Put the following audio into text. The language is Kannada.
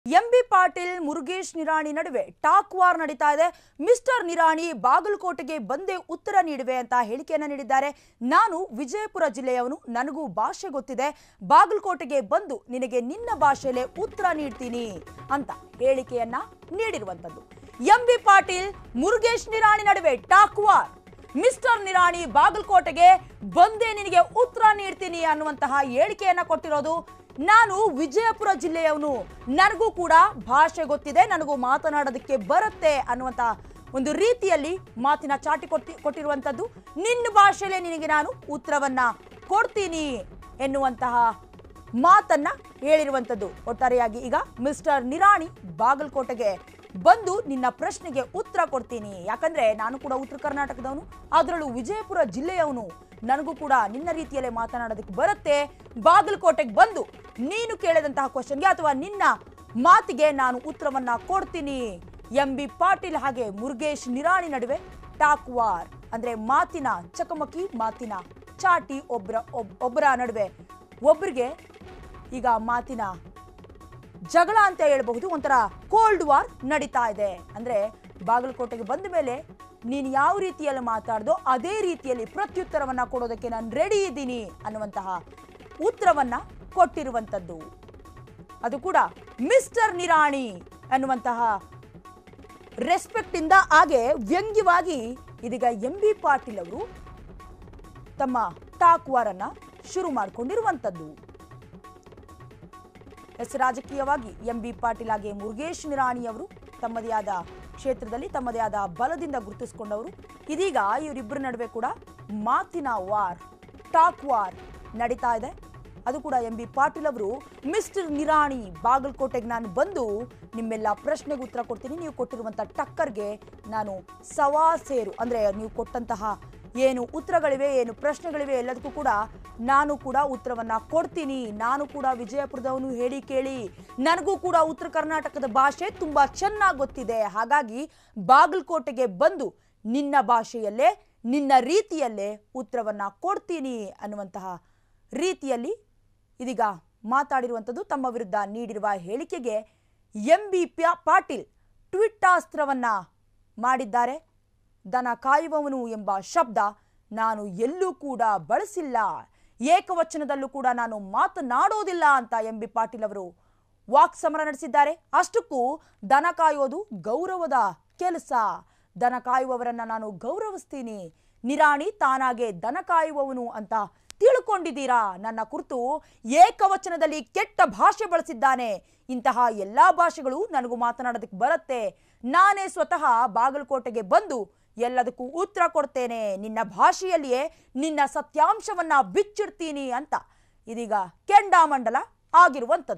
ಎಂ ಬಿ ಪಾಟೀಲ್ ಮುರುಗೇಶ್ ನಿರಾಣಿ ನಡುವೆ ಟಾಕ್ ವಾರ್ ನಡೀತಾ ಇದೆ ಮಿಸ್ಟರ್ ನಿರಾಣಿ ಬಾಗಲಕೋಟೆಗೆ ಬಂದೇ ಉತ್ತರ ನೀಡುವೆ ಅಂತ ಹೇಳಿಕೆಯನ್ನ ನೀಡಿದ್ದಾರೆ ನಾನು ವಿಜಯಪುರ ಜಿಲ್ಲೆಯವನು ನನಗೂ ಭಾಷೆ ಗೊತ್ತಿದೆ ಬಾಗಲಕೋಟೆಗೆ ಬಂದು ನಿನಗೆ ನಿನ್ನ ಭಾಷೆಯಲ್ಲೇ ಉತ್ತರ ನೀಡ್ತೀನಿ ಅಂತ ಹೇಳಿಕೆಯನ್ನ ನೀಡಿರುವಂತದ್ದು ಎಂ ಬಿ ಪಾಟೀಲ್ ಮುರುಗೇಶ್ ನಿರಾಣಿ ನಡುವೆ ಟಾಕ್ ವಾರ್ ಮಿಸ್ಟರ್ ನಿರಾಣಿ ಬಾಗಲಕೋಟೆಗೆ ಬಂದೇ ನಿನಗೆ ಉತ್ತರ ನೀಡ್ತೀನಿ ಅನ್ನುವಂತಹ ಹೇಳಿಕೆಯನ್ನ ಕೊಟ್ಟಿರೋದು ನಾನು ವಿಜಯಪುರ ಜಿಲ್ಲೆಯವನು ನನಗೂ ಕೂಡ ಭಾಷೆ ಗೊತ್ತಿದೆ ನನಗೂ ಮಾತನಾಡೋದಕ್ಕೆ ಬರುತ್ತೆ ಅನ್ನುವಂತ ಒಂದು ರೀತಿಯಲ್ಲಿ ಮಾತಿನ ಚಾಟಿ ಕೊಟ್ಟಿ ಕೊಟ್ಟಿರುವಂತದ್ದು ನಿನ್ನ ಭಾಷೆಯಲ್ಲೇ ನಿನಗೆ ನಾನು ಉತ್ತರವನ್ನ ಕೊಡ್ತೀನಿ ಎನ್ನುವಂತಹ ಮಾತನ್ನ ಹೇಳಿರುವಂತದ್ದು ಒಟ್ಟಾರೆಯಾಗಿ ಈಗ ಮಿಸ್ಟರ್ ನಿರಾಣಿ ಬಾಗಲಕೋಟೆಗೆ ಬಂದು ನಿನ್ನ ಪ್ರಶ್ನೆಗೆ ಉತ್ತರ ಕೊಡ್ತೀನಿ ಯಾಕಂದ್ರೆ ನಾನು ಕೂಡ ಉತ್ತರ ಕರ್ನಾಟಕದವನು ಅದರಲ್ಲೂ ವಿಜಯಪುರ ಜಿಲ್ಲೆಯವನು ನನಗೂ ಕೂಡ ನಿನ್ನ ರೀತಿಯಲ್ಲೇ ಮಾತನಾಡೋದಕ್ಕೆ ಬರುತ್ತೆ ಬಾಗಲಕೋಟೆಗೆ ಬಂದು ನೀನು ಕೇಳಿದಂತಹ ಕ್ವಶನ್ಗೆ ಅಥವಾ ನಿನ್ನ ಮಾತಿಗೆ ನಾನು ಉತ್ತರವನ್ನ ಕೊಡ್ತೀನಿ ಎಂ ಬಿ ಪಾಟೀಲ್ ಹಾಗೆ ಮುರುಗೇಶ್ ನಿರಾಣಿ ನಡುವೆ ಟಾಕ್ ವಾರ್ ಅಂದ್ರೆ ಮಾತಿನ ಚಕಮಕಿ ಮಾತಿನ ಚಾಟಿ ಒಬ್ರ ಒಬ್- ಒಬ್ಬರ ನಡುವೆ ಒಬ್ರಿಗೆ ಈಗ ಮಾತಿನ ಜಗಳ ಅಂತ ಹೇಳ್ಬಹುದು ಒಂಥರ ಕೋಲ್ಡ್ ವಾರ್ ನಡೀತಾ ಇದೆ ಅಂದ್ರೆ ಬಾಗಲಕೋಟೆಗೆ ಬಂದ ಮೇಲೆ ನೀನು ಯಾವ ರೀತಿಯಲ್ಲಿ ಮಾತಾಡ್ದೋ ಅದೇ ರೀತಿಯಲ್ಲಿ ಪ್ರತ್ಯುತ್ತರವನ್ನ ಕೊಡೋದಕ್ಕೆ ನಾನು ರೆಡಿ ಇದ್ದೀನಿ ಅನ್ನುವಂತಹ ಉತ್ತರವನ್ನ ಕೊಟ್ಟಿರುವಂತದ್ದು ಅದು ಕೂಡ ಮಿಸ್ಟರ್ ನಿರಾಣಿ ಅನ್ನುವಂತಹ ರೆಸ್ಪೆಕ್ಟ್ ಇಂದ ಹಾಗೆ ವ್ಯಂಗ್ಯವಾಗಿ ಇದೀಗ ಎಂ ಬಿ ಪಾಟೀಲ್ ಅವರು ತಮ್ಮ ಟಾಕ್ ವಾರ್ ಅನ್ನ ಶುರು ಮಾಡಿಕೊಂಡಿರುವಂತದ್ದು ಎಸ್ ರಾಜಕೀಯವಾಗಿ ಎಂ ಬಿ ಪಾಟೀಲ್ ಹಾಗೆ ಮುರುಗೇಶ್ ನಿರಾಣಿ ಅವರು ತಮ್ಮದೇ ಆದ ಕ್ಷೇತ್ರದಲ್ಲಿ ತಮ್ಮದೇ ಆದ ಬಲದಿಂದ ಗುರುತಿಸಿಕೊಂಡವರು ಇದೀಗ ಇವರಿಬ್ಬರ ನಡುವೆ ಕೂಡ ಮಾತಿನ ವಾರ್ ಟಾಕ್ ವಾರ್ ನಡೀತಾ ಇದೆ ಅದು ಕೂಡ ಎಂ ಬಿ ಪಾಟೀಲ್ ಅವರು ಮಿಸ್ಟರ್ ನಿರಾಣಿ ಬಾಗಲಕೋಟೆಗೆ ನಾನು ಬಂದು ನಿಮ್ಮೆಲ್ಲ ಪ್ರಶ್ನೆಗೆ ಉತ್ತರ ಕೊಡ್ತೀನಿ ನೀವು ಕೊಟ್ಟಿರುವಂಥ ಟಕ್ಕರ್ಗೆ ನಾನು ಸವಾ ಸೇರು ಅಂದರೆ ನೀವು ಕೊಟ್ಟಂತಹ ಏನು ಉತ್ತರಗಳಿವೆ ಏನು ಪ್ರಶ್ನೆಗಳಿವೆ ಎಲ್ಲದಕ್ಕೂ ಕೂಡ ನಾನು ಕೂಡ ಉತ್ತರವನ್ನ ಕೊಡ್ತೀನಿ ನಾನು ಕೂಡ ವಿಜಯಪುರದವನು ಹೇಳಿ ಕೇಳಿ ನನಗೂ ಕೂಡ ಉತ್ತರ ಕರ್ನಾಟಕದ ಭಾಷೆ ತುಂಬಾ ಚೆನ್ನಾಗಿ ಗೊತ್ತಿದೆ ಹಾಗಾಗಿ ಬಾಗಲಕೋಟೆಗೆ ಬಂದು ನಿನ್ನ ಭಾಷೆಯಲ್ಲೇ ನಿನ್ನ ರೀತಿಯಲ್ಲೇ ಉತ್ತರವನ್ನ ಕೊಡ್ತೀನಿ ಅನ್ನುವಂತಹ ರೀತಿಯಲ್ಲಿ ಇದೀಗ ಮಾತಾಡಿರುವಂಥದ್ದು ತಮ್ಮ ವಿರುದ್ಧ ನೀಡಿರುವ ಹೇಳಿಕೆಗೆ ಎಂ ಬಿ ಪಾಟೀಲ್ ಟ್ವಿಟ್ಟಾಸ್ತ್ರವನ್ನ ಮಾಡಿದ್ದಾರೆ ದನ ಕಾಯುವವನು ಎಂಬ ಶಬ್ದ ನಾನು ಎಲ್ಲೂ ಕೂಡ ಬಳಸಿಲ್ಲ ಏಕವಚನದಲ್ಲೂ ಕೂಡ ನಾನು ಮಾತನಾಡೋದಿಲ್ಲ ಅಂತ ಎಂ ಬಿ ಪಾಟೀಲ್ ಅವರು ವಾಕ್ ಸಮರ ನಡೆಸಿದ್ದಾರೆ ಅಷ್ಟಕ್ಕೂ ದನ ಕಾಯೋದು ಗೌರವದ ಕೆಲಸ ದನ ಕಾಯುವವರನ್ನ ನಾನು ಗೌರವಿಸ್ತೀನಿ ನಿರಾಣಿ ತಾನಾಗೆ ದನ ಕಾಯುವವನು ಅಂತ ತಿಳ್ಕೊಂಡಿದ್ದೀರಾ ನನ್ನ ಕುರಿತು ಏಕವಚನದಲ್ಲಿ ಕೆಟ್ಟ ಭಾಷೆ ಬಳಸಿದ್ದಾನೆ ಇಂತಹ ಎಲ್ಲಾ ಭಾಷೆಗಳು ನನಗೂ ಮಾತನಾಡೋದಕ್ಕೆ ಬರುತ್ತೆ ನಾನೇ ಸ್ವತಃ ಬಾಗಲಕೋಟೆಗೆ ಬಂದು ಎಲ್ಲದಕ್ಕೂ ಉತ್ತರ ಕೊಡ್ತೇನೆ ನಿನ್ನ ಭಾಷೆಯಲ್ಲಿಯೇ ನಿನ್ನ ಸತ್ಯಾಂಶವನ್ನ ಬಿಚ್ಚಿಡ್ತೀನಿ ಅಂತ ಇದೀಗ ಕೆಂಡಾಮಂಡಲ ಆಗಿರುವಂಥದ್ದು